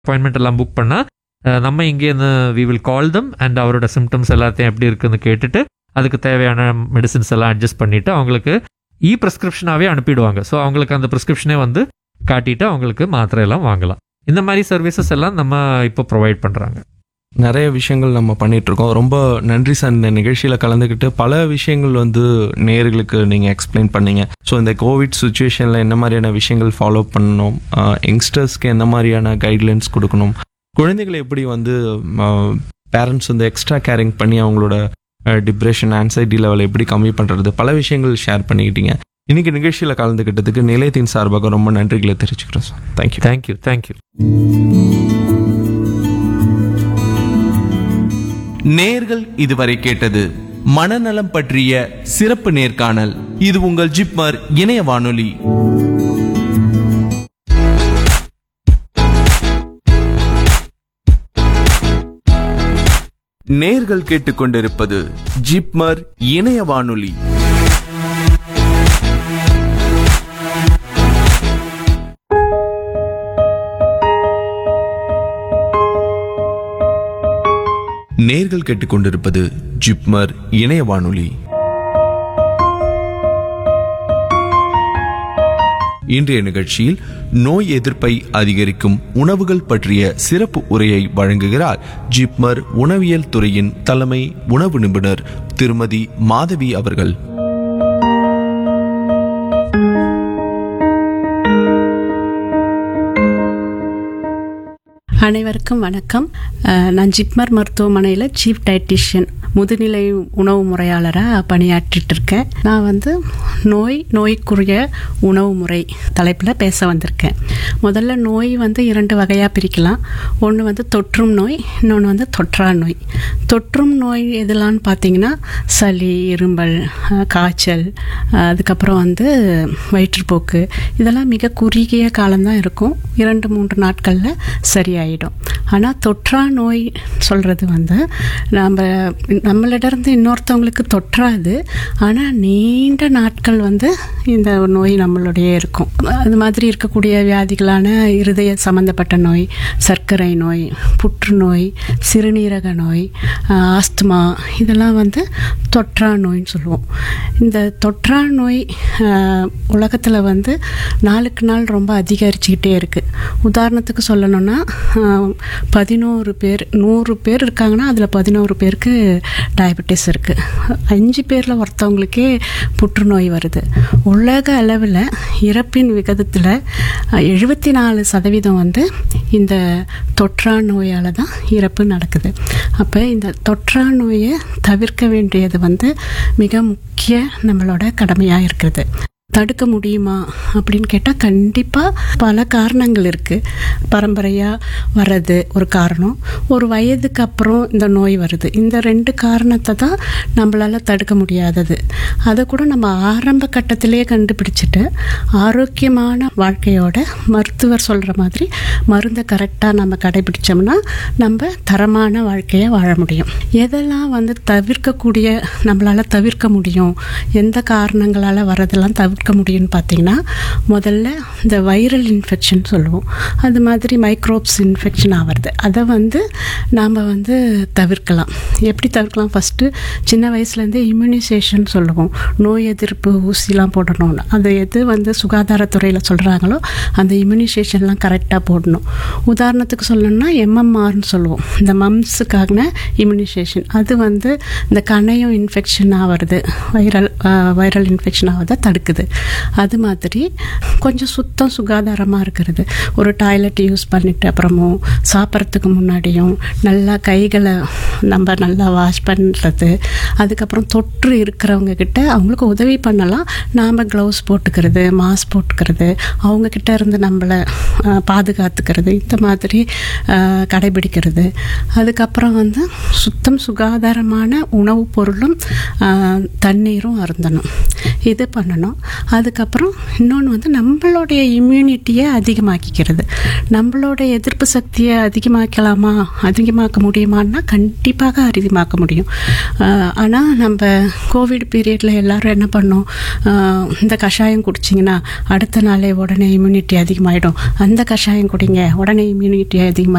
appointment எல்லாம் book பண்ணால் நம்ம இங்கேருந்து we will call them and அவரோட சிம்டம்ஸ் எல்லாத்தையும் எப்படி இருக்குன்னு கேட்டுட்டு அதுக்கு தேவையான மெடிசின்ஸ் எல்லாம் அட்ஜஸ்ட் பண்ணிவிட்டு அவங்களுக்கு இ ப்ரிஸ்கிரிப்ஷனாகவே அனுப்பிடுவாங்க ஸோ அவங்களுக்கு அந்த ப்ரிஸ்கிரிப்ஷனே வந்து காட்டிட்டு அவங்களுக்கு மாத்திரை எல்லாம் வாங்கலாம் இந்த மாதிரி சர்வீசஸ் எல்லாம் நம்ம இப்போ ப்ரொவைட் பண்ணுறாங்க நிறைய விஷயங்கள் நம்ம பண்ணிட்டு இருக்கோம் ரொம்ப நன்றி சார் இந்த நிகழ்ச்சியில கலந்துக்கிட்டு பல விஷயங்கள் வந்து நேர்களுக்கு நீங்க எக்ஸ்பிளைன் பண்ணீங்க ஸோ இந்த கோவிட் சுச்சுவேஷன்ல என்ன மாதிரியான விஷயங்கள் ஃபாலோ பண்ணணும் யங்ஸ்டர்ஸ்க்கு என்ன மாதிரியான கைட்லைன்ஸ் கொடுக்கணும் குழந்தைகளை எப்படி வந்து பேரண்ட்ஸ் வந்து எக்ஸ்ட்ரா கேரிங் பண்ணி அவங்களோட டிப்ரெஷன் ஆன்சைட்டி லெவலை எப்படி கம்மி பண்றது பல விஷயங்கள் ஷேர் பண்ணிக்கிட்டீங்க இன்னைக்கு நிகழ்ச்சியில கலந்துக்கிட்டதுக்கு நிலையத்தின் சார்பாக ரொம்ப நன்றிகளை தெரிவிச்சுக்கிறோம் சார் தேங்க்யூ தேங்க்யூ தேங்க்யூ நேர்கள் இதுவரை கேட்டது மனநலம் பற்றிய சிறப்பு நேர்காணல் இது உங்கள் ஜிப்மர் இணைய வானொலி நேர்கள் கேட்டுக்கொண்டிருப்பது ஜிப்மர் இணைய வானொலி நேர்கள் கேட்டுக்கொண்டிருப்பது ஜிப்மர் இணைய வானொலி இன்றைய நிகழ்ச்சியில் நோய் எதிர்ப்பை அதிகரிக்கும் உணவுகள் பற்றிய சிறப்பு உரையை வழங்குகிறார் ஜிப்மர் உணவியல் துறையின் தலைமை உணவு நிபுணர் திருமதி மாதவி அவர்கள் அனைவருக்கும் வணக்கம் அஹ், நான் ஜிப்மர் மருத்துவமனையில் சீஃப் டயட்டிஷியன் முதுநிலை உணவு முறையாளராக பணியாற்றிட்டு இருக்கேன் நான் வந்து நோய் நோய்க்குரிய உணவு முறை தலைப்பில் பேச வந்திருக்கேன் முதல்ல நோய் வந்து இரண்டு வகையாக பிரிக்கலாம் ஒன்று வந்து தொற்றும் நோய் இன்னொன்று வந்து தொற்றா நோய் தொற்றும் நோய் எதெல்லாம்னு பார்த்தீங்கன்னா சளி இருமல் அஹ், காய்ச்சல் அஹ், அதுக்கப்புறம் வந்து வயிற்றுப்போக்கு இதெல்லாம் மிக குறுகிய காலம்தான் இருக்கும் இரண்டு மூன்று நாட்களில் சரியாயிடும் ஆனால் தொற்றா நோய் சொல்கிறது வந்து நம்ம நம்மளிடருந்து இன்னொருத்தவங்களுக்கு தொற்றாது ஆனால் நீண்ட நாட்கள் வந்து இந்த நோய் நம்மளுடைய இருக்கும் அது மாதிரி இருக்கக்கூடிய வியாதிகளான இருதய சம்மந்தப்பட்ட நோய் சர்க்கரை நோய் புற்றுநோய் சிறுநீரக நோய் ஆஹ், ஆஸ்துமா இதெல்லாம் வந்து தொற்றா நோய்னு சொல்லுவோம் இந்த தொற்றா நோய் உலகத்தில் வந்து நாளுக்கு நாள் ரொம்ப அதிகரிச்சுக்கிட்டே இருக்குது உதாரணத்துக்கு சொல்லணும்னா ஆஹ், பதினோரு பேர் நூறு பேர் இருக்காங்கன்னா அதில் பதினோரு பேருக்கு டயபெட்டிஸ் இருக்குது அஞ்சு பேரில் ஒருத்தவங்களுக்கே புற்றுநோய் வருது உலக அளவில் இறப்பின் விகிதத்தில் எழுபத்தி நாலு சதவீதம் வந்து இந்த தொற்றா நோயால் தான் இறப்பு நடக்குது அப்போ இந்த தொற்றா நோயை தவிர்க்க வேண்டியது வந்து மிக முக்கிய நம்மளோட கடமையாக இருக்குது தடுக்க முடியுமா அப்படின்னு கேட்டால் கண்டிப்பாக பல காரணங்கள் இருக்குது பரம்பரையாக வர்றது ஒரு காரணம் ஒரு வயதுக்கு அப்புறம் இந்த நோய் வருது இந்த ரெண்டு காரணத்தை தான் நம்மளால் தடுக்க முடியாதது அதை கூட நம்ம ஆரம்ப கட்டத்திலே கண்டுபிடிச்சிட்டு ஆரோக்கியமான வாழ்க்கையோட மருத்துவர் சொல்கிற மாதிரி மருந்தை கரெக்டாக நம்ம கடைபிடிச்சோம்னா நம்ம தரமான வாழ்க்கையை வாழ முடியும் எதெல்லாம் வந்து தவிர்க்கக்கூடிய நம்மளால் தவிர்க்க முடியும் எந்த காரணங்களால் வரதெல்லாம் தவிர்க்க முடியும்னு பார்த்தீங்கன்னா முதல்ல இந்த வைரல் இன்ஃபெக்ஷன் சொல்லுவோம் அது மாதிரி மைக்ரோப்ஸ் இன்ஃபெக்ஷன் ஆகிறது அதை வந்து நாம் வந்து தவிர்க்கலாம் எப்படி தவிர்க்கலாம் ஃபஸ்ட்டு சின்ன வயசுலேருந்தே இம்யூனைசேஷன் சொல்லுவோம் நோய் எதிர்ப்பு ஊசிலாம் போடணும்னு அது எது வந்து சுகாதாரத்துறையில் சொல்கிறாங்களோ அந்த இம்யூனைசேஷன்லாம் கரெக்டாக போடணும் உதாரணத்துக்கு சொல்லணும்னா எம்எம்ஆர்னு சொல்லுவோம் இந்த மம்ஸுக்கான இம்யூனைசேஷன் அது வந்து இந்த கணையம் இன்ஃபெக்ஷன் ஆகிறது வைரல் வைரல் இன்ஃபெக்ஷன் ஆகிறத தடுக்குது அது மாதிரி கொஞ்சம் சுத்தம் சுகாதாரமாக இருக்கிறது ஒரு டாய்லெட் யூஸ் பண்ணிட்டு அப்புறமும் சாப்பிட்றதுக்கு முன்னாடியும் நல்லா கைகளை நம்ம நல்லா வாஷ் பண்ணுறது அதுக்கப்புறம் தொற்று இருக்கிறவங்க கிட்ட அவங்களுக்கு உதவி பண்ணலாம் நாம் க்ளவுஸ் போட்டுக்கிறது மாஸ்க் போட்டுக்கிறது அவங்கக்கிட்ட இருந்து நம்மளை அஹ், பாதுகாத்துக்கிறது இந்த மாதிரி அஹ், கடைபிடிக்கிறது அதுக்கப்புறம் வந்து சுத்தம் சுகாதாரமான உணவுப் பொருளும் அஹ், தண்ணீரும் அருந்தணும் இது பண்ணணும் அதுக்கப்புறம் இன்னொன்று வந்து நம்மளுடைய இம்யூனிட்டியை அதிகமாக்கிக்கிறது நம்மளோட எதிர்ப்பு சக்தியை அதிகமாக்கலாமா அதிகமாக்க முடியுமான்னா கண்டிப்பாக கண்டிப்பாக அதிகமாக்க முடியும் ஆனால் நம்ம கோவிட் பீரியடில் எல்லாரும் என்ன பண்ணோம் ஆஹ் இந்த கஷாயம் குடிச்சிங்கன்னா அடுத்த நாளே உடனே இம்யூனிட்டி அதிகமாகிடும் அந்த கஷாயம் குடிங்க உடனே இம்யூனிட்டி அதிகமாக